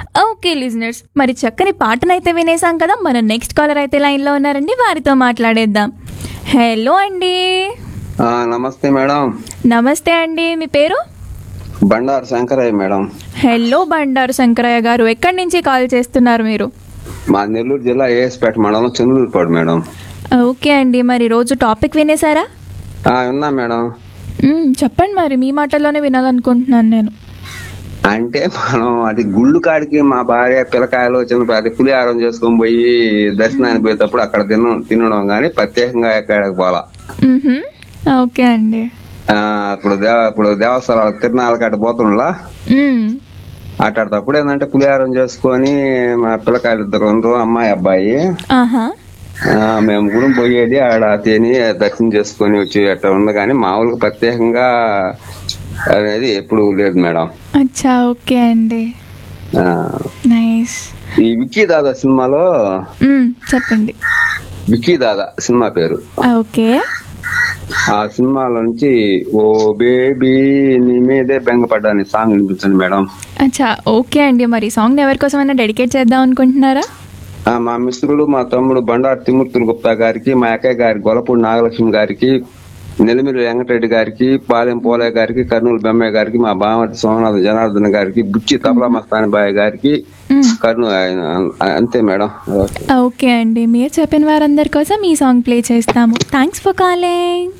Okay listeners మరి చక్కని పాటనైతే వినేసాం కదా మన నెక్స్ట్ కాలర్ అయితే లైన్లో ఉన్నారండి వారితో మాట్లాడేద్దాం హలో అండి ఆ, నమస్తే మేడం నమస్తే అండి మీ పేరు బండారు శంకరయ్య మేడం హలో బండారు శంకరయ్య గారు ఎక్కడి నుంచి కాల్ చేస్తున్నారు మీరు మా నెల్లూరు జిల్లా ఏఎస్పేట మండలం చంద్రూరుపాడు మేడం ఓకే అండి మరి రోజు టాపిక్ వినేసారా ఆ, విన్నా మేడం మ్మ్, చెప్పండి మరి మీ మాటల్లోనే వినాలనుకుంటున్నాను నేను అంటే మనం అది గుళ్ళు కాడికి మా భార్య పిల్లకాయలు వచ్చిన అది పులిహారం చేసుకొని పోయి దర్శనానికి పోయేటప్పుడు అక్కడ తిన తినడం కానీ ప్రత్యేకంగా ఎక్కడికి పోలా మ్మ్హమ్. ఓకే అండి ఆ, ఇప్పుడు దేవ ఇప్పుడు దేవస్థానాలు తిరునాళ్ళకి అటు పోతుండలా మ్మ్. అట్లాడేటప్పుడు ఏంటంటే పులిహారం చేసుకొని మా పిల్లకాయలు ఇద్దరు ఉండరు అమ్మాయి అబ్బాయి ఆహా ఆ, మేము కూడా పోయేది ఆడ తిని దర్శనం చేసుకొని వచ్చి అట్లా ఉంది కానీ మామూలుగా ప్రత్యేకంగా అనేది ఎప్పుడు లేదు మేడం అచ్చా ఓకే అండి ఆ, నైస్ ఈ విక్కీ దాదా సినిమాలో మ్మ్, చెప్పండి విక్కీ దాదా సినిమా పేరు ఓకే ఆ సినిమాలో నుంచి ఓ బేబీ నీ మీదే బెంగపడ్డాని సాంగ్ వినిపించండి మేడం అచ్చా ఓకే అండి మరి సాంగ్ ఎవరి కోసమైనా డెడికేట్ చేద్దాం అనుకుంటున్నారా ఆ, మా మిత్రుడు మా తమ్ముడు బండారు తిమూర్తులు గుప్తా గారికి మా అక్కయ్య గారి గొలపూడి నాగలక్ష్మి గారికి నెల్లిమిరి వెంకటరెడ్డి గారికి పాలెం పోలయ్య గారికి కర్నూలు బెమ్మయ్య గారికి మా బామతి సోమనాథ్ జనార్దన్ గారికి బుచ్చి తబలా మస్తాని బాయ్ గారికి మ్మ్. కర్నూలు అంతే మేడం ఓకే. ఓకే అండి మీరు చెప్పిన వారందరి కోసం ఈ సాంగ్ ప్లే చేస్తాము థ్యాంక్స్ ఫర్ కాలింగ్